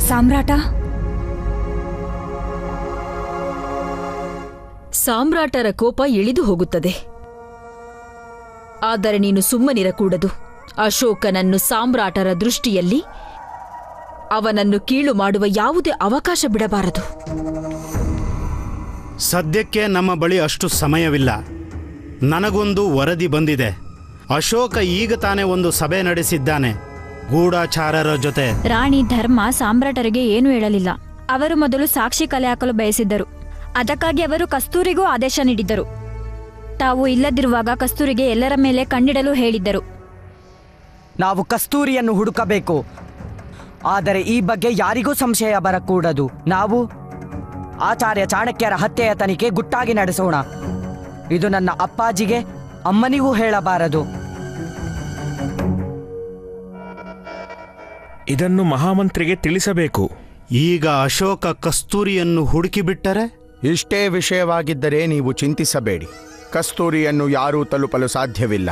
ಸಾಮ್ರಾಟ ಸಾಮ್ರಾಟರ ಕೋಪ ಇಳಿದು ಹೋಗುತ್ತದೆ ಆದರೆ ನೀನು ಸುಮ್ಮನಿರಕೂಡದು ಅಶೋಕನನ್ನು ಸಾಮ್ರಾಟರ ದೃಷ್ಟಿಯಲ್ಲಿ ಅವನನ್ನು ಕೀಳು ಮಾಡುವ ಯಾವುದೇ ಅವಕಾಶ ಬಿಡಬಾರದು ಸದ್ಯಕ್ಕೆ ನಮ್ಮ ಬಳಿ ಅಷ್ಟು ಸಮಯವಿಲ್ಲ ನನಗೊಂದು ವರದಿ ಬಂದಿದೆ ಅಶೋಕ ಈಗ ತಾನೇ ಒಂದು ಸಭೆ ನಡೆಸಿದ್ದಾನೆ ಗೂಢಾಚಾರರ ಜೊತೆ ರಾಣಿ ಧರ್ಮ ಸಾಮ್ರಾಟರಿಗೆ ಏನೂ ಹೇಳಲಿಲ್ಲ ಅವರು ಮೊದಲು ಸಾಕ್ಷಿ ಕಲೆ ಹಾಕಲು ಬಯಸಿದ್ದರು ಅದಕ್ಕಾಗಿ ಅವರು ಕಸ್ತೂರಿಗೂ ಆದೇಶ ನೀಡಿದ್ದರು ತಾವು ಇಲ್ಲದಿರುವಾಗ ಕಸ್ತೂರಿಗೆ ಎಲ್ಲರ ಮೇಲೆ ಕಣ್ಣಿಡಲು ಹೇಳಿದ್ದರು ನಾವು ಕಸ್ತೂರಿಯನ್ನು ಹುಡುಕಬೇಕು ಆದರೆ ಈ ಬಗ್ಗೆ ಯಾರಿಗೂ ಸಂಶಯ ಬರಕೂಡದು ನಾವು ಆಚಾರ್ಯ ಚಾಣಕ್ಯರ ಹತ್ಯೆಯ ತನಿಖೆ ಗುಟ್ಟಾಗಿ ನಡೆಸೋಣ ಇದು ನನ್ನ ಅಪ್ಪಾಜಿಗೆ ಅಮ್ಮನಿಗೂ ಹೇಳಬಾರದು ಇದನ್ನು ಮಹಾಮಂತ್ರಿಗೆ ತಿಳಿಸಬೇಕು ಈಗ ಅಶೋಕ ಕಸ್ತೂರಿಯನ್ನು ಹುಡುಕಿಬಿಟ್ಟರೆ ಇಷ್ಟೇ ವಿಷಯವಾಗಿದ್ದರೆ ನೀವು ಚಿಂತಿಸಬೇಡಿ ಕಸ್ತೂರಿಯನ್ನು ಯಾರೂ ತಲುಪಲು ಸಾಧ್ಯವಿಲ್ಲ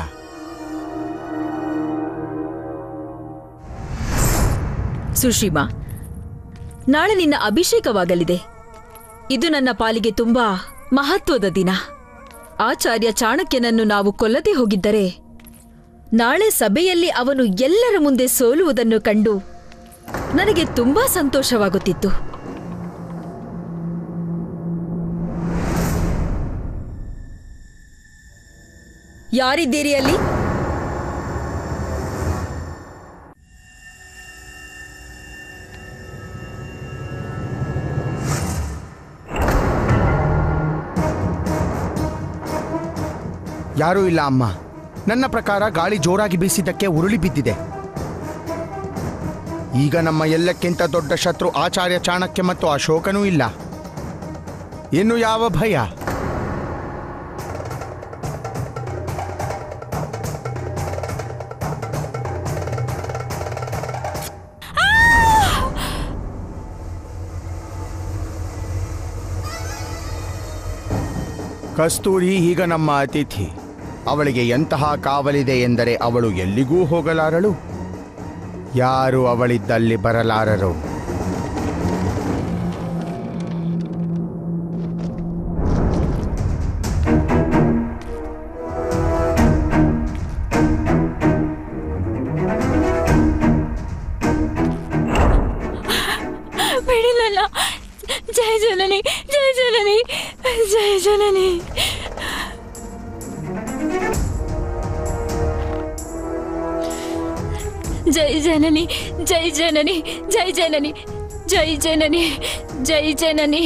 ಸುಶೀಮಾ ನಾಳೆ ನಿನ್ನ ಅಭಿಷೇಕವಾಗಲಿದೆ ಇದು ನನ್ನ ಪಾಲಿಗೆ ತುಂಬಾ ಮಹತ್ವದ ದಿನ ಆಚಾರ್ಯ ಚಾಣಕ್ಯನನ್ನು ನಾವು ಕೊಲ್ಲದೆ ಹೋಗಿದ್ದರೆ ನಾಳೆ ಸಭೆಯಲ್ಲಿ ಅವನು ಎಲ್ಲರ ಮುಂದೆ ಸೋಲುವುದನ್ನು ಕಂಡು ನನಗೆ ತುಂಬಾ ಸಂತೋಷವಾಗುತ್ತಿತ್ತು ಯಾರಿದ್ದೀರಿ ಅಲ್ಲಿ ಯಾರೂ ಇಲ್ಲ ಅಮ್ಮ ನನ್ನ ಪ್ರಕಾರ ಗಾಳಿ ಜೋರಾಗಿ ಬೀಸಿದ್ದಕ್ಕೆ ಉರುಳಿ ಬಿದ್ದಿದೆ ಈಗ ನಮ್ಮ ಎಲ್ಲಕ್ಕಿಂತ ದೊಡ್ಡ ಶತ್ರು ಆಚಾರ್ಯ ಚಾಣಕ್ಯ ಮತ್ತು ಅಶೋಕನೂ ಇಲ್ಲ ಇನ್ನು ಯಾವ ಭಯ ಕಸ್ತೂರಿ ಈಗ ನಮ್ಮ ಅತಿಥಿ ಅವಳಿಗೆ ಎಂತಹ ಕಾವಲಿದೆ ಎಂದರೆ ಅವಳು ಎಲ್ಲಿಗೂ ಹೋಗಲಾರಳು ಯಾರು ಅವಳಿದ್ದಲ್ಲಿ ಬರಲಾರರು ಬಿಡಿಲಲ್ಲ ಜಯ ಜನನಿ ಜಯ ಜನನಿ ಜಯ ಜನನಿ ಜೈ ಜನನಿ ಜೈ ಜನನಿ ಜೈ ಜನನಿ ಜೈ ಜನನಿ ಜೈ ಜನನಿ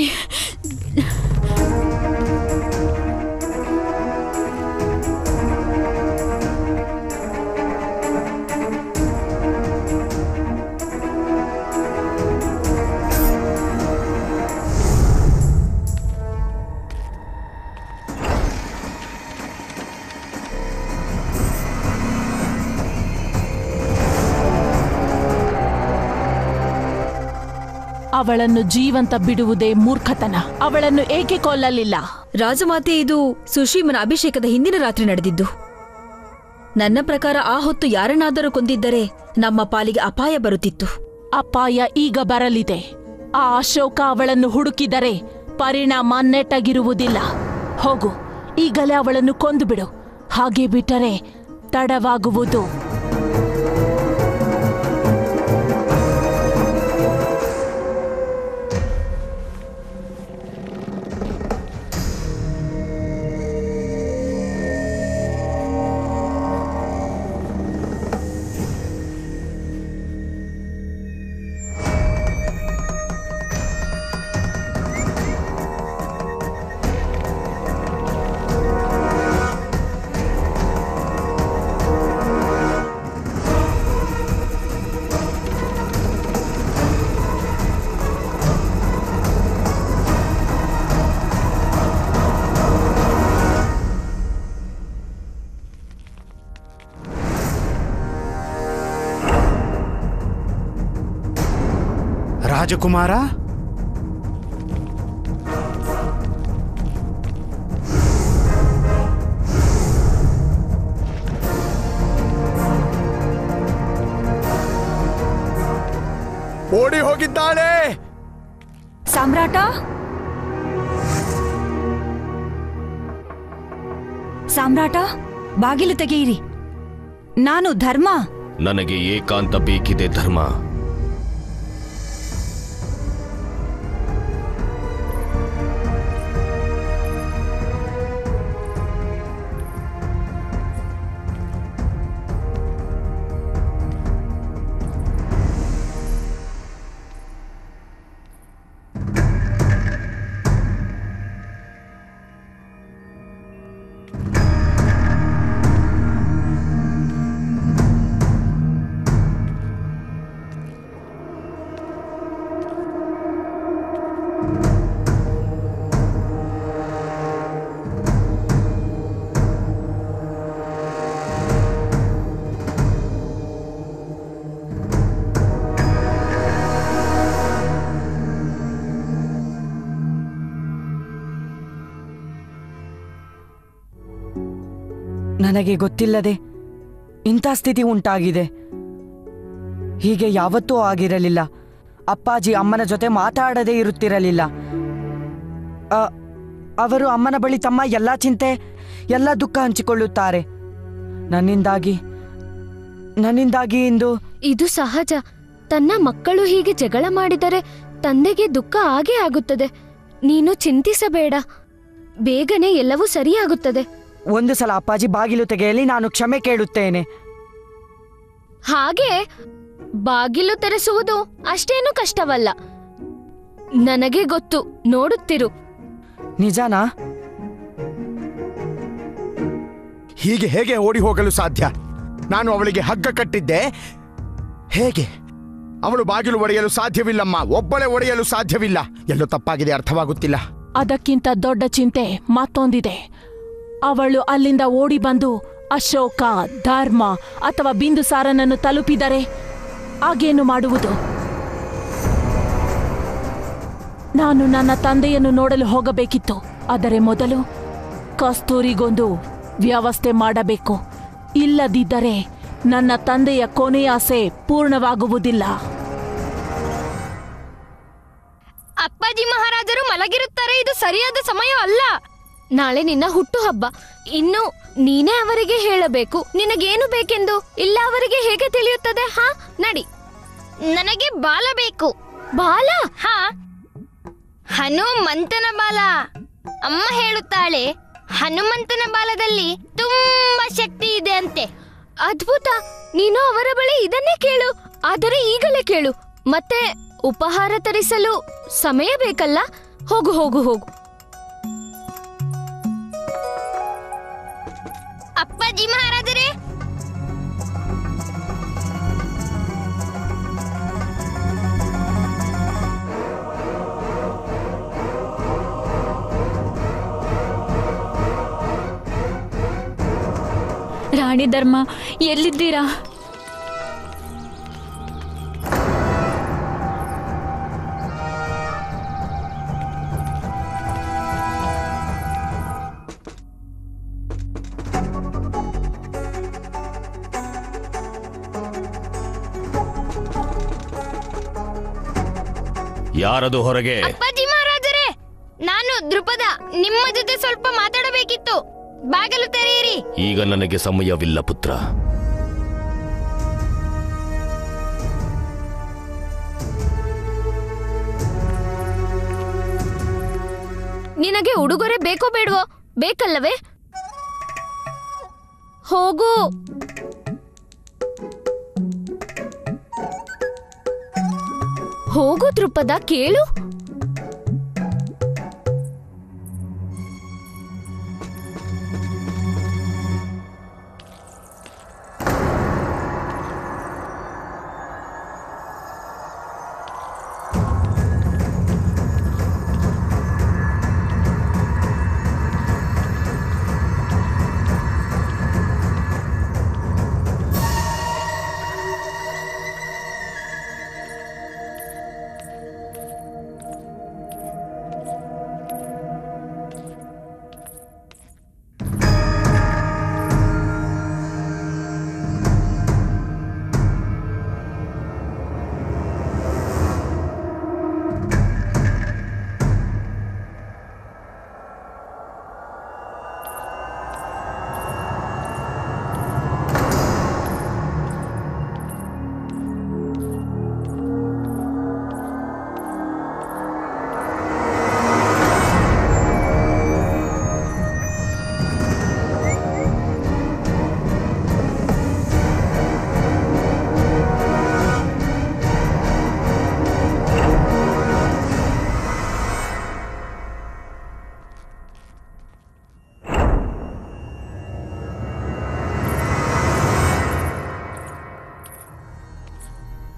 ಅವಳನ್ನು ಜೀವಂತ ಬಿಡುವುದೇ ಮೂರ್ಖತನ ಅವಳನ್ನು ಏಕೆ ಕೊಲ್ಲಲಿಲ್ಲ ರಾಜಮಾತೆ ಇದು ಸುಶೀಮನ ಅಭಿಷೇಕದ ಹಿಂದಿನ ರಾತ್ರಿ ನಡೆದಿದ್ದು ನನ್ನ ಪ್ರಕಾರ ಆ ಹೊತ್ತು ಯಾರನ್ನಾದರೂ ಕೊಂದಿದ್ದರೆ ನಮ್ಮ ಪಾಲಿಗೆ ಅಪಾಯ ಬರುತ್ತಿತ್ತು ಅಪಾಯ ಈಗ ಬರಲಿದೆ ಆ ಅಶೋಕ ಅವಳನ್ನು ಹುಡುಕಿದರೆ ಪರಿಣಾಮ ನೆಟ್ಟಗಿರುವುದಿಲ್ಲ ಹೋಗು ಈಗಲೇ ಅವಳನ್ನು ಕೊಂದು ಬಿಡು ಹಾಗೆ ಬಿಟ್ಟರೆ ತಡವಾಗುವುದು ರಾಜಕುಮಾರ ಓಡಿ ಹೋಗಿದ್ದಾಳೆ ಸಾಮ್ರಾಟ ಸಾಮ್ರಾಟ ಬಾಗಿಲು ತೆಗೆಯಿರಿ ನಾನು ಧರ್ಮ ನನಗೆ ಏಕಾಂತ ಬೇಕಿದೆ ಧರ್ಮ ನನಗೆ ಗೊತ್ತಿಲ್ಲದೆ ಇಂಥ ಸ್ಥಿತಿ ಉಂಟಾಗಿದೆ ಹೀಗೆ ಯಾವತ್ತೂ ಆಗಿರಲಿಲ್ಲ ಅಪ್ಪಾಜಿ ಅಮ್ಮನ ಜೊತೆ ಮಾತಾಡದೇ ಇರುತ್ತಿರಲಿಲ್ಲ ಅ, ಅವರು ಅಮ್ಮನ ಬಳಿ ತಮ್ಮ ಎಲ್ಲ ಚಿಂತೆ ಎಲ್ಲ ದುಃಖ ಹಂಚಿಕೊಳ್ಳುತ್ತಾರೆ ನನ್ನಿಂದಾಗಿ ನನ್ನಿಂದಾಗಿ ಇಂದು ಇದು ಸಹಜ ತನ್ನ ಮಕ್ಕಳು ಹೀಗೆ ಜಗಳ ಮಾಡಿದರೆ ತಂದೆಗೆ ದುಃಖ ಆಗೇ ಆಗುತ್ತದೆ ನೀನು ಚಿಂತಿಸಬೇಡ ಬೇಗನೆ ಎಲ್ಲವೂ ಸರಿಯಾಗುತ್ತದೆ ಒಂದು ಸಲ ಅಪ್ಪಾಜಿ ಬಾಗಿಲು ತೆಗೆಯಲಿ ನಾನು ಕ್ಷಮೆ ಕೇಳುತ್ತೇನೆ ಹಾಗೆ ಬಾಗಿಲು ತೆರೆಸುವುದು ಅಷ್ಟೇನು ಕಷ್ಟವಲ್ಲ ನನಗೆ ಗೊತ್ತು ನೋಡುತ್ತಿರು ನಿಜನಾ ಹೀಗೆ ಹೇಗೆ ಓಡಿ ಹೋಗಲು ಸಾಧ್ಯ ನಾನು ಅವಳಿಗೆ ಹಗ್ಗ ಕಟ್ಟಿದ್ದೆ ಹೇಗೆ ಅವಳು ಬಾಗಿಲು ಒಡೆಯಲು ಸಾಧ್ಯವಿಲ್ಲಮ್ಮ ಒಬ್ಬಳೇ ಒಡೆಯಲು ಸಾಧ್ಯವಿಲ್ಲ ಎಲ್ಲೋ ತಪ್ಪಾಗಿದೆ ಅರ್ಥವಾಗುತ್ತಿಲ್ಲ ಅದಕ್ಕಿಂತ ದೊಡ್ಡ ಚಿಂತೆ ಮತ್ತೊಂದಿದೆ ಅವಳು ಅಲ್ಲಿಂದ ಓಡಿ ಬಂದು ಅಶೋಕ ಧರ್ಮ ಅಥವಾ ಬಿಂದುಸಾರನನ್ನು ತಲುಪಿದರೆ ಆಗೇನು ಮಾಡುವುದು ನಾನು ನನ್ನ ತಂದೆಯನ್ನು ನೋಡಲು ಹೋಗಬೇಕಿತ್ತು ಆದರೆ ಮೊದಲು ಕಸ್ತೂರಿಗೊಂದು ವ್ಯವಸ್ಥೆ ಮಾಡಬೇಕು ಇಲ್ಲದಿದ್ದರೆ ನನ್ನ ತಂದೆಯ ಕೊನೆಯ ಆಸೆ ಪೂರ್ಣವಾಗುವುದಿಲ್ಲ ಅಪ್ಪಾಜಿ ಮಹಾರಾಜರು ಮಲಗಿರುತ್ತಾರೆ ಇದು ಸರಿಯಾದ ಸಮಯ ಅಲ್ಲ ನಾಳೆ ನಿನ್ನ ಹುಟ್ಟುಹಬ್ಬ ಇನ್ನು ನೀನೇ ಅವರಿಗೆ ಹೇಳಬೇಕು ನಿನಗೇನು ಬೇಕೆಂದು ಇಲ್ಲ ಅವರಿಗೆ ಹೇಗೆ ತಿಳಿಯುತ್ತದೆ ಹಾ ನಡಿ ನನಗೆ ಬಾಲ ಬೇಕು ಬಾಲ ಹಾ ಹನುಮಂತನ ಬಾಲ ಅಮ್ಮ ಹೇಳುತ್ತಾಳೆ ಹನುಮಂತನ ಬಾಲದಲ್ಲಿ ತುಂಬಾ ಶಕ್ತಿ ಇದೆ ಅಂತೆ ಅದ್ಭುತ ನೀನು ಅವರ ಬಳಿ ಇದನ್ನೇ ಕೇಳು ಆದರೆ ಈಗಲೇ ಕೇಳು ಮತ್ತೆ ಉಪಹಾರ ತರಿಸಲು ಸಮಯ ಬೇಕಲ್ಲ ಹೋಗು ಹೋಗು ಹೋಗು ಅಪ್ಪಾಜಿ ಮಹಾರಾಜರೇ ರಾಣಿ ಧರ್ಮ ಎಲ್ಲಿದ್ದೀರಾ ಯಾರದು ಹೊರಗೆ ಅಪ್ಪಾಜಿ ಮಹಾರಾಜರೇ ನಾನು ದೃಪದ ನಿಮ್ಮ ಜೊತೆ ಸ್ವಲ್ಪ ಮಾತಾಡಬೇಕಿತ್ತು ಬಾಗಿಲು ತೆರೆಯಿರಿ ಈಗ ನನಗೆ ಸಮಯವಿಲ್ಲ ಪುತ್ರ ನಿನಗೆ ಉಡುಗೊರೆ ಬೇಕೋ ಬೇಡವೋ ಬೇಕಲ್ಲವೇ ಹೋಗು ಹೋಗು ದೃಪದ ಕೇಳು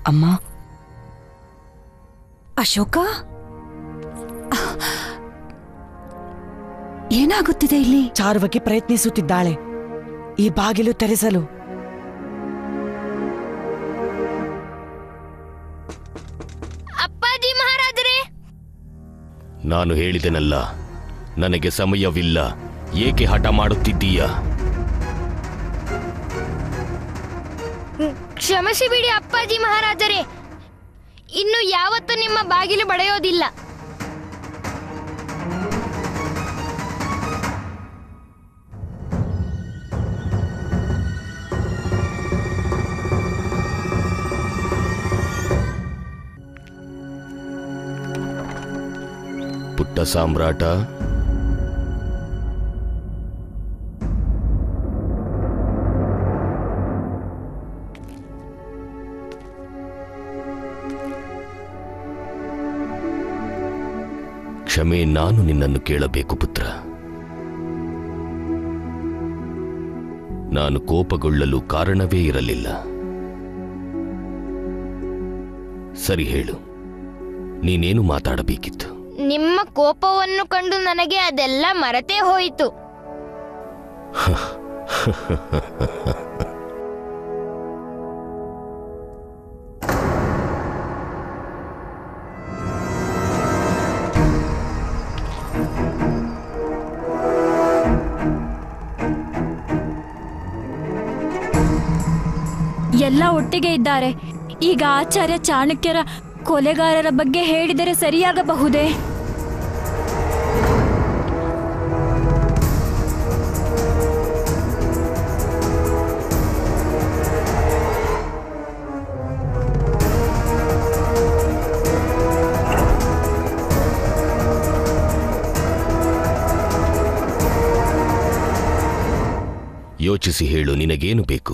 ಅಮ್ಮ ಅಶೋಕ ಏನಾಗುತ್ತಿದೆ ಇಲ್ಲಿ ಚಾರುವಕ್ಕೆ ಪ್ರಯತ್ನಿಸುತ್ತಿದ್ದಾಳೆ ಈ ಬಾಗಿಲು ತೆರೆಸಲು ಅಪ್ಪಾಜಿ ಮಹಾರಾಜರೇ ನಾನು ಹೇಳಿದೆನಲ್ಲ ನನಗೆ ಸಮಯವಿಲ್ಲ ಏಕೆ ಹಠ ಮಾಡುತ್ತಿದ್ದೀಯಾ ಕ್ಷಮಿಸಿ ಬಿಡಿ ಅಪ್ಪಾಜಿ ಮಹಾರಾಜರೇ ಇನ್ನು ಯಾವತ್ತೂ ನಿಮ್ಮ ಬಾಗಿಲು ಬಡೆಯೋದಿಲ್ಲ ಪುಟ್ಟ ಸಾಮ್ರಾಟ ಕ್ಷಮೆ ನಾನು ನಿನ್ನನ್ನು ಕೇಳಬೇಕು ಪುತ್ರ ನಾನು ಕೋಪಗೊಳ್ಳಲು ಕಾರಣವೇ ಇರಲಿಲ್ಲ ಸರಿ ಹೇಳು ನೀನೇನು ಮಾತಾಡಬೇಕಿತ್ತು ನಿಮ್ಮ ಕೋಪವನ್ನು ಕಂಡು ನನಗೆ ಅದೆಲ್ಲ ಮರೆತೇ ಹೋಯಿತು ಎಲ್ಲ ಒಟ್ಟಿಗೆ ಇದ್ದಾರೆ ಈಗ ಆಚಾರ್ಯ ಚಾಣಕ್ಯರ ಕೊಲೆಗಾರರ ಬಗ್ಗೆ ಹೇಳಿದರೆ ಸರಿಯಾಗಬಹುದೇ ಯೋಚಿಸಿ ಹೇಳು ನಿನಗೇನು ಬೇಕು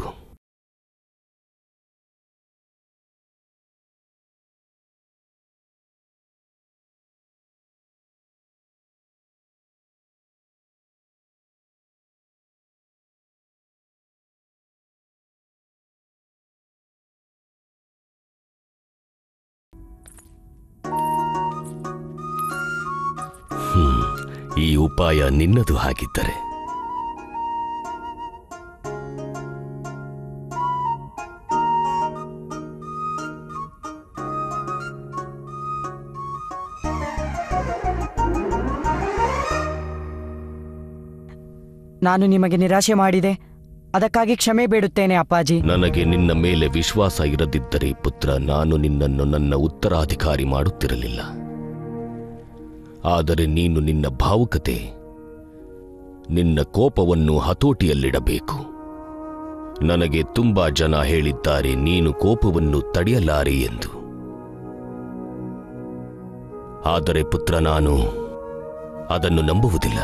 ಹ್ಮ್, ಈ ಉಪಾಯ ನಿನ್ನದು ಹಾಗಿದ್ದರೆ ನಾನು ನಿಮಗೆ ನಿರಾಶೆ ಮಾಡಿದೆ ಅದಕ್ಕಾಗಿ ಕ್ಷಮೆ ಬೇಡುತ್ತೇನೆ ಅಪ್ಪಾಜಿ ನನಗೆ ನಿನ್ನ ಮೇಲೆ ವಿಶ್ವಾಸ ಇರದಿದ್ದರೆ ಪುತ್ರ ನಾನು ನಿನ್ನನ್ನು ನನ್ನ ಉತ್ತರಾಧಿಕಾರಿ ಮಾಡುತ್ತಿರಲಿಲ್ಲ ಆದರೆ ನೀನು ನಿನ್ನ ಭಾವುಕತೆ ನಿನ್ನ ಕೋಪವನ್ನು ಹತೋಟಿಯಲ್ಲಿಡಬೇಕು ನನಗೆ ತುಂಬಾ ಜನ ಹೇಳಿದ್ದಾರೆ ನೀನು ಕೋಪವನ್ನು ತಡೆಯಲಾರೆ ಎಂದು ಆದರೆ ಪುತ್ರ ನಾನು ಅದನ್ನು ನಂಬುವುದಿಲ್ಲ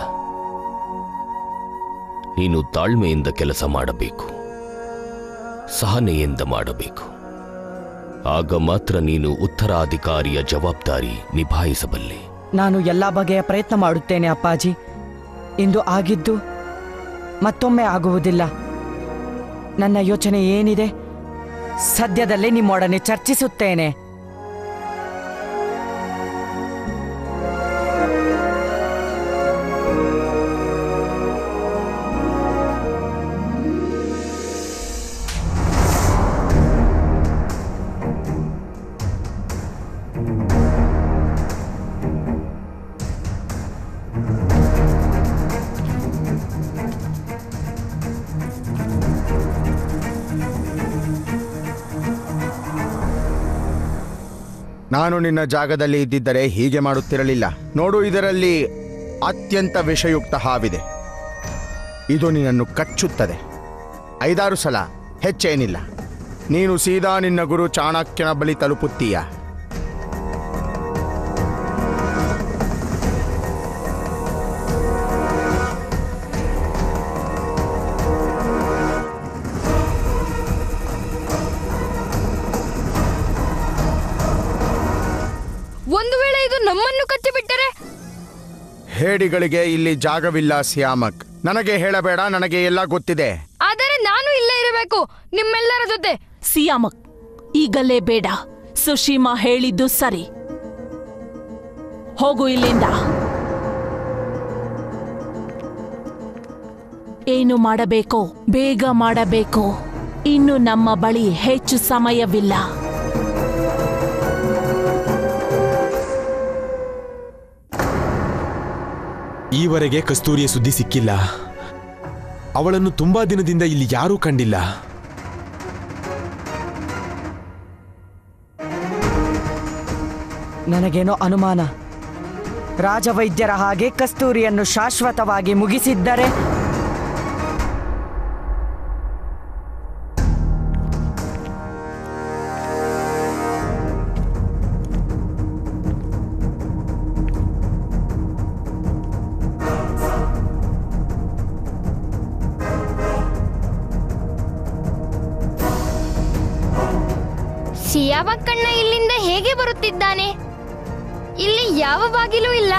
ನೀನು ತಾಳ್ಮೆಯಿಂದ ಕೆಲಸ ಮಾಡಬೇಕು ಸಹನೆಯಿಂದ ಮಾಡಬೇಕು ಆಗ ಮಾತ್ರ ನೀನು ಉತ್ತರಾಧಿಕಾರಿಯ ಜವಾಬ್ದಾರಿ ನಿಭಾಯಿಸಬಲ್ಲೆ ನಾನು ಎಲ್ಲ ಬಗೆಯ ಪ್ರಯತ್ನ ಮಾಡುತ್ತೇನೆ ಅಪ್ಪಾಜಿ ಇಂದು ಆಗಿದ್ದು ಮತ್ತೊಮ್ಮೆ ಆಗುವುದಿಲ್ಲ ನನ್ನ ಯೋಚನೆ ಏನಿದೆ ಸದ್ಯದಲ್ಲೇ ನಿಮ್ಮೊಡನೆ ಚರ್ಚಿಸುತ್ತೇನೆ ನಾನು ನಿನ್ನ ಜಾಗದಲ್ಲಿ ಇದ್ದಿದ್ದರೆ ಹೀಗೆ ಮಾಡುತ್ತಿರಲಿಲ್ಲ ನೋಡು ಇದರಲ್ಲಿ ಅತ್ಯಂತ ವಿಷಯುಕ್ತ ಹಾವಿದೆ ಇದು ನಿನ್ನನ್ನು ಕಚ್ಚುತ್ತದೆ ಐದಾರು ಸಲ ಹೆಚ್ಚೇನಿಲ್ಲ ನೀನು ಸೀದಾ ನಿನ್ನ ಗುರು ಚಾಣಕ್ಯನ ಬಳಿ ತಲುಪುತ್ತೀಯ ಒಂದು ವೇಳೆ ಇದು ನಮ್ಮನ್ನು ಕಚ್ಚಿಬಿಟ್ಟರೆ ಹೇಡಿಗಳಿಗೆ ಇಲ್ಲಿ ಜಾಗವಿಲ್ಲ ಸಿಯಾಮಕ್ ನನಗೆ ಹೇಳಬೇಡ ನನಗೆ ಎಲ್ಲ ಗೊತ್ತಿದೆ ಆದರೆ ನಾನು ಇಲ್ಲೇ ಇರಬೇಕು ನಿಮ್ಮೆಲ್ಲರ ಜೊತೆ ಸಿಯಾಮಕ್ ಈಗಲೇ ಬೇಡ ಸುಶೀಮಾ ಹೇಳಿದ್ದು ಸರಿ ಹೋಗು ಇಲ್ಲಿಂದ ಏನು ಮಾಡಬೇಕೋ ಬೇಗ ಮಾಡಬೇಕು ಇನ್ನು ನಮ್ಮ ಬಳಿ ಹೆಚ್ಚು ಸಮಯವಿಲ್ಲ ಈವರೆಗೆ ಕಸ್ತೂರಿಯ ಸುದ್ದಿ ಸಿಕ್ಕಿಲ್ಲ ಅವಳನ್ನು ತುಂಬಾ ದಿನದಿಂದ ಇಲ್ಲಿ ಯಾರೂ ಕಂಡಿಲ್ಲ ನನಗೇನೋ ಅನುಮಾನ ರಾಜವೈದ್ಯರ ಹಾಗೆ ಕಸ್ತೂರಿಯನ್ನು ಶಾಶ್ವತವಾಗಿ ಮುಗಿಸಿದ್ದರೆ ಸಿಯಾವಕ್ಕಣ್ಣ ಇಲ್ಲಿಂದ ಹೇಗೆ ಬರುತ್ತಿದ್ದಾನೆ ಇಲ್ಲಿ ಯಾವ ಬಾಗಿಲು ಇಲ್ಲ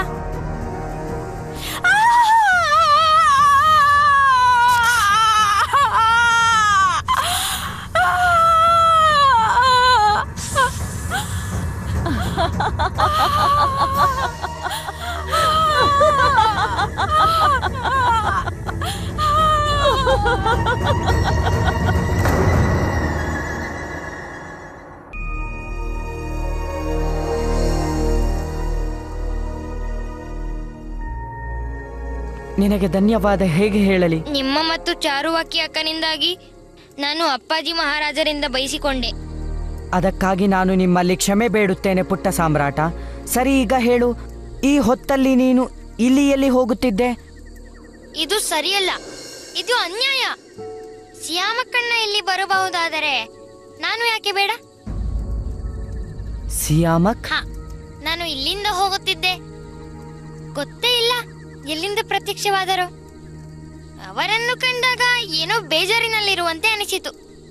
ನಿನಗೆ ಧನ್ಯವಾದ ಹೇಗೆ ಹೇಳಲಿ ನಿಮ್ಮ ಮತ್ತು ಚಾರುವಾಕಿ ಅಕ್ಕನಿಂದಾಗಿ ನಾನು ಅಪ್ಪಾಜಿ ಮಹಾರಾಜರಿಂದ ಬಯಸಿಕೊಂಡೆ ಅದಕ್ಕಾಗಿ ನಾನು ನಿಮ್ಮಲ್ಲಿ ಕ್ಷಮೆ ಬೇಡುತ್ತೇನೆ ಪುಟ್ಟ ಸಾಮ್ರಾಟ ಸರಿ ಈಗ ಹೇಳು ಈ ಹೊತ್ತಲ್ಲಿ ನೀನು ಇಲ್ಲಿ ಎಲ್ಲಿ ಹೋಗುತ್ತಿದ್ದೆ ಇದು ಸರಿಯಲ್ಲ ಇದು ಅನ್ಯಾಯ ಸಿಯಾಮಕ್ಕಣ್ಣ ಇಲ್ಲಿ ಬರಬಹುದಾದರೆ ನಾನು ಯಾಕೆ ಬೇಡ ಸಿಯಾಮಕ್ ಹ ನಾನು ಇಲ್ಲಿಂದ ಹೋಗುತ್ತಿದ್ದೆ ಗೊತ್ತೇ ಇಲ್ಲ ಎಲ್ಲಿಂದ ಪ್ರತ್ಯಕ್ಷವಾದರು ಅವರನ್ನು ಕಂಡಾಗ ಏನೋ ಬೇಜಾರಿನಲ್ಲಿರುವಂತೆ ಅನಿಸಿತು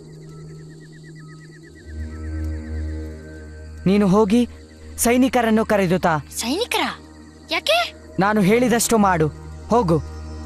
ನೀನು ಹೋಗಿ ಸೈನಿಕರನ್ನು ಕರೆದು ತಾ ಸೈನಿಕರ ಯಾಕೆ ನಾನು ಹೇಳಿದಷ್ಟು ಮಾಡು ಹೋಗು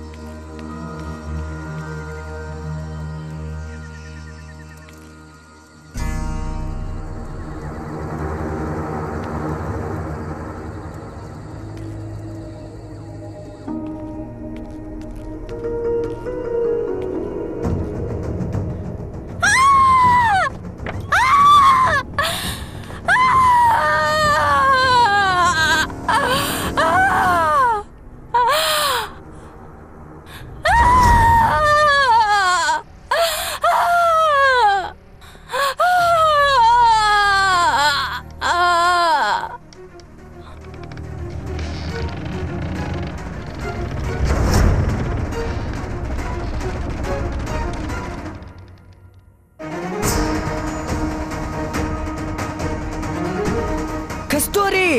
ಕಸ್ತೂರಿ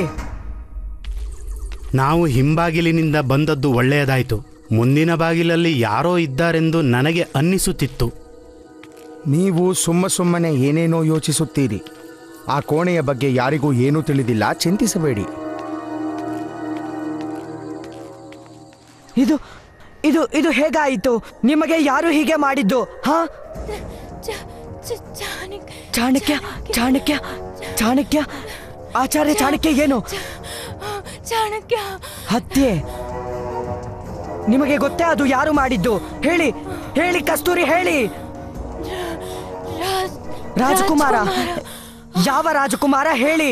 ನಾವು ಹಿಂಬಾಗಿಲಿನಿಂದ ಬಂದದ್ದು ಒಳ್ಳೆಯದಾಯಿತು ಮುಂದಿನ ಬಾಗಿಲಲ್ಲಿ ಯಾರೋ ಇದ್ದಾರೆಂದು ನನಗೆ ಅನ್ನಿಸುತ್ತಿತ್ತು ನೀವು ಸುಮ್ಮ ಸುಮ್ಮನೆ ಏನೇನೋ ಯೋಚಿಸುತ್ತೀರಿ ಆ ಕೋಣೆಯ ಬಗ್ಗೆ ಯಾರಿಗೂ ಏನೂ ತಿಳಿದಿಲ್ಲ ಚಿಂತಿಸಬೇಡಿ ಇದು ಇದು ಇದು ಹೇಗಾಯಿತು ನಿಮಗೆ ಯಾರು ಹೀಗೆ ಮಾಡಿದ್ದು ಹಾ ಚಾಣಕ್ಯ ಚಾಣಕ್ಯ ಚಾಣಕ್ಯ ಆಚಾರ್ಯ ಚಾಣಕ್ಯ ಏನು ಚಾಣಕ್ಯ ಹತ್ಯೆ ನಿಮಗೆ ಗೊತ್ತೇ ಅದು ಯಾರು ಮಾಡಿದ್ದು ಹೇಳಿ ಹೇಳಿ ಕಸ್ತೂರಿ ಹೇಳಿ ರಾಜಕುಮಾರ ಯಾವ ರಾಜಕುಮಾರ ಹೇಳಿ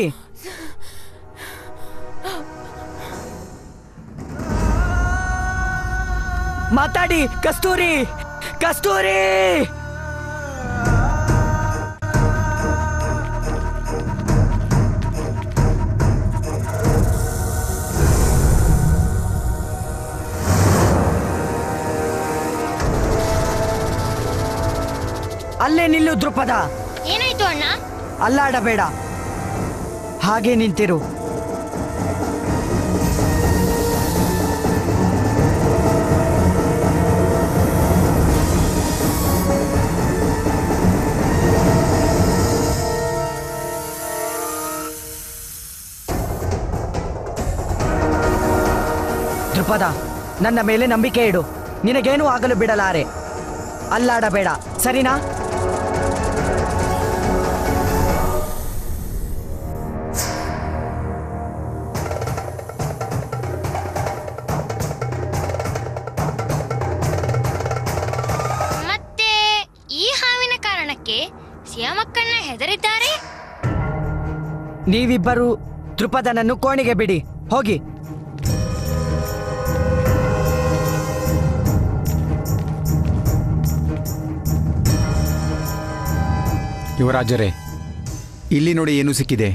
ಮಾತಾಡಿ ಕಸ್ತೂರಿ ಕಸ್ತೂರಿ ಅಲ್ಲೇ ನಿಲ್ಲು ದೃಪದ ಏನಾಯ್ತು ಅಣ್ಣ ಅಲ್ಲಾಡಬೇಡ ಹಾಗೆ ನಿಂತಿರು ದೃಪದ ನನ್ನ ಮೇಲೆ ನಂಬಿಕೆ ಇಡು ನಿನಗೇನೂ ಆಗಲು ಬಿಡಲಾರೆ ಅಲ್ಲಾಡಬೇಡ ಸರಿನಾ ಸಿಯಾಮಕ್ಕಣ್ಣ ಹೆದರಿದ್ದಾರೆ ನೀವಿಬ್ಬರು ದೃಪದನನ್ನು ಕೋಣೆಗೆ ಬಿಡಿ ಹೋಗಿ ಯುವರಾಜರೇ ಇಲ್ಲಿ ನೋಡಿ ಏನು ಸಿಕ್ಕಿದೆ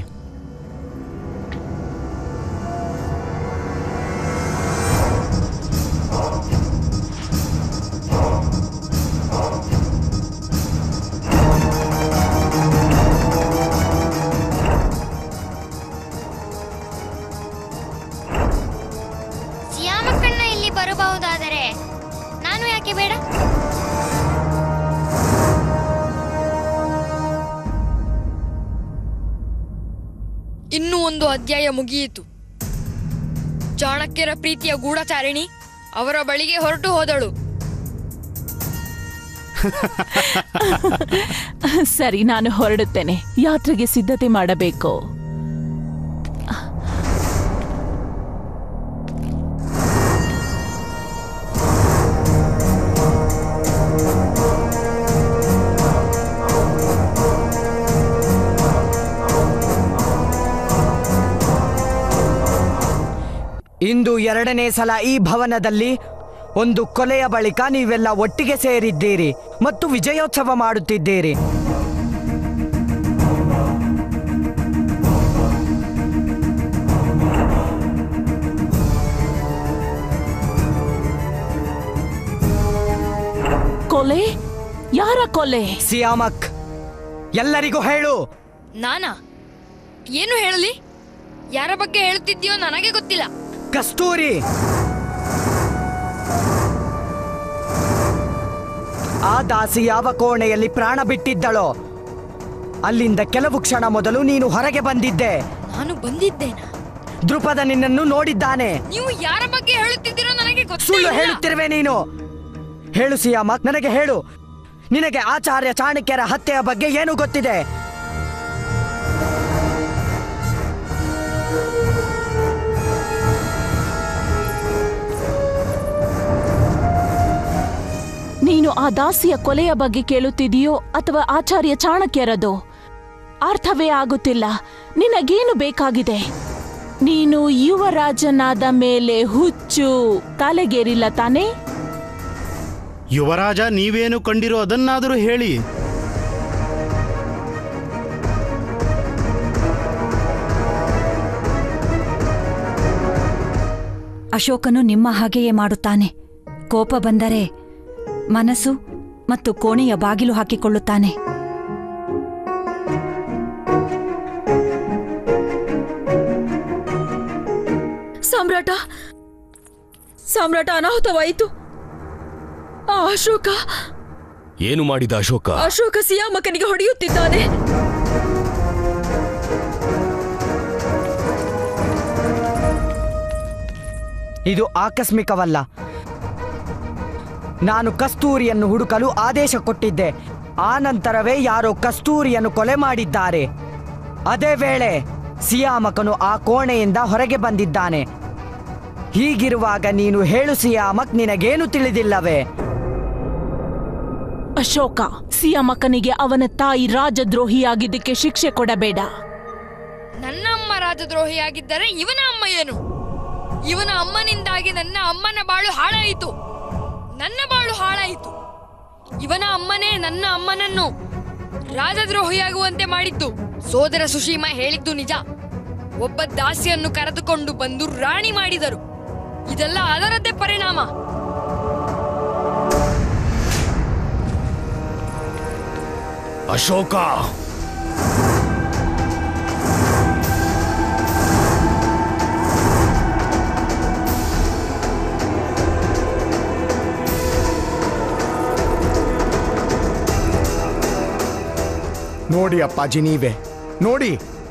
ಸಿಯಾಮಕ್ಕಣ್ಣ ಇಲ್ಲಿ ಬರಬಹುದಾದರೆ ನಾನು ಯಾಕೆ ಬೇಡ ಇನ್ನೂ ಒಂದು ಅಧ್ಯಾಯ ಮುಗಿಯಿತು ಚಾಣಕ್ಯರ ಪ್ರೀತಿಯ ಗೂಢಚಾರಿಣಿ ಅವರ ಬಳಿಗೆ ಹೊರಟು ಹೋದಳು ಸರಿ ನಾನು ಹೊರಡುತ್ತೇನೆ ಯಾತ್ರೆಗೆ ಸಿದ್ಧತೆ ಮಾಡಬೇಕು ಇಂದು ಎರಡನೇ ಸಲ ಈ ಭವನದಲ್ಲಿ ಒಂದು ಕೊಲೆಯ ಬಳಿಕ ನೀವೆಲ್ಲ ಒಟ್ಟಿಗೆ ಸೇರಿದ್ದೀರಿ ಮತ್ತು ವಿಜಯೋತ್ಸವ ಮಾಡುತ್ತಿದ್ದೀರಿ ಕೊಲೆ ಯಾರ ಕೊಲೆ ಸಿಯಾಮಕ್ ಎಲ್ಲರಿಗೂ ಹೇಳು ನಾನಾ ಏನು ಹೇಳಲಿ ಯಾರ ಬಗ್ಗೆ ಹೇಳುತ್ತಿದ್ದೀಯೋ ನನಗೆ ಗೊತ್ತಿಲ್ಲ ಕಸ್ತೂರಿ ಆ ದಾಸಿ ಯಾವ ಕೋಣೆಯಲ್ಲಿ ಪ್ರಾಣ ಬಿಟ್ಟಿದ್ದಳೋ ಅಲ್ಲಿಂದ ಕೆಲವು ಕ್ಷಣ ಮೊದಲು ನೀನು ಹೊರಗೆ ಬಂದಿದ್ದೆ ನಾನು ಬಂದಿದ್ದೇನಾ ದೃಪದ ನಿನ್ನನ್ನು ನೋಡಿದ್ದಾನೆ ನೀವು ಯಾರ ಬಗ್ಗೆ ಹೇಳುತ್ತಿದ್ದೀರೋ ನನಗೆ ಸುಳ್ಳು ಗೊತ್ತಿಲ್ಲ ಹೇಳುತ್ತಿರುವೆ ನೀನು ಹೇಳು ಸಿಯಾಮಕ್ ನನಗೆ ಹೇಳು ನಿನಗೆ ಆಚಾರ್ಯ ಚಾಣಕ್ಯರ ಹತ್ಯೆಯ ಬಗ್ಗೆ ಏನು ಗೊತ್ತಿದೆ ನೀನು ಆ ದಾಸಿಯ ಕೊಲೆಯ ಬಗ್ಗೆ ಕೇಳುತ್ತಿದೆಯೋ ಅಥವಾ ಆಚಾರ್ಯ ಚಾಣಕ್ಯರದು ಅರ್ಥವೇ ಆಗುತ್ತಿಲ್ಲ ನಿನಗೇನು ಬೇಕಾಗಿದೆ ನೀನು ಯುವರಾಜನಾದ ಮೇಲೆ ಹುಚ್ಚು ತಲೆಗೇರಿಲ್ಲ ತಾನೇ ಯುವರಾಜ ನೀವೇನು ಕಂಡಿರೋ ಅದನ್ನಾದರೂ ಹೇಳಿ ಅಶೋಕನು ನಿಮ್ಮ ಹಾಗೆಯೇ ಮಾಡುತ್ತಾನೆ ಕೋಪ ಬಂದರೆ ಮನಸ್ಸು ಮತ್ತು ಕೋಣೆಯ ಬಾಗಿಲು ಹಾಕಿಕೊಳ್ಳುತ್ತಾನೆ ಸಾಮ್ರಾಟ ಸಾಮ್ರಾಟ ಅನಾಹುತವಾಯಿತು ಆ ಅಶೋಕ ಏನು ಮಾಡಿದ ಅಶೋಕ ಅಶೋಕ ಸಿಯಾಮಕನಿಗೆ ಹೊಡೆಯುತ್ತಿದ್ದಾನೆ ಇದು ಆಕಸ್ಮಿಕವಲ್ಲ ನಾನು ಕಸ್ತೂರಿಯನ್ನು ಹುಡುಕಲು ಆದೇಶ ಕೊಟ್ಟಿದ್ದೆ ಆ ನಂತರವೇ ಯಾರೋ ಕಸ್ತೂರಿಯನ್ನು ಕೊಲೆ ಮಾಡಿದ್ದಾರೆ ಅದೇ ವೇಳೆ ಸಿಯಾಮಕನು ಆ ಕೋಣೆಯಿಂದ ಹೊರಗೆ ಬಂದಿದ್ದಾನೆ ಹೀಗಿರುವಾಗ ನೀನು ಹೇಳು ಸಿಯಾಮಕ್ ನಿನಗೇನು ತಿಳಿದಿಲ್ಲವೇ ಅಶೋಕ ಸಿಯಮಕನಿಗೆ ಅವನ ತಾಯಿ ರಾಜದ್ರೋಹಿಯಾಗಿದ್ದಕ್ಕೆ ಶಿಕ್ಷೆ ಕೊಡಬೇಡ ನನ್ನ ಅಮ್ಮ ರಾಜದ್ರೋಹಿಯಾಗಿದ್ದರೆ ಇವನ ಅಮ್ಮ ಏನು ಇವನ ಅಮ್ಮನಿಂದಾಗಿ ನನ್ನ ಅಮ್ಮನ ಬಾಳು ಹಾಳಾಯಿತು ನನ್ನ ಬಾಳು ಹಾಳಾಯಿತು ಇವನ ಅಮ್ಮನೇ ನನ್ನ ಅಮ್ಮನನ್ನು ರಾಜದ್ರೋಹಿಯಾಗುವಂತೆ ಮಾಡಿದ್ದು ಸೋದರ ಸುಶೀಮ ಹೇಳಿದ್ದು ನಿಜ ಒಬ್ಬ ದಾಸಿಯನ್ನು ಕರೆದುಕೊಂಡು ಬಂದು ರಾಣಿ ಮಾಡಿದರು ಇದೆಲ್ಲ ಅದರದ್ದೇ ಪರಿಣಾಮ ಅಶೋಕ ನೋಡಿ ಅಪ್ಪಾಜಿ ನೀವೇ ನೋಡಿ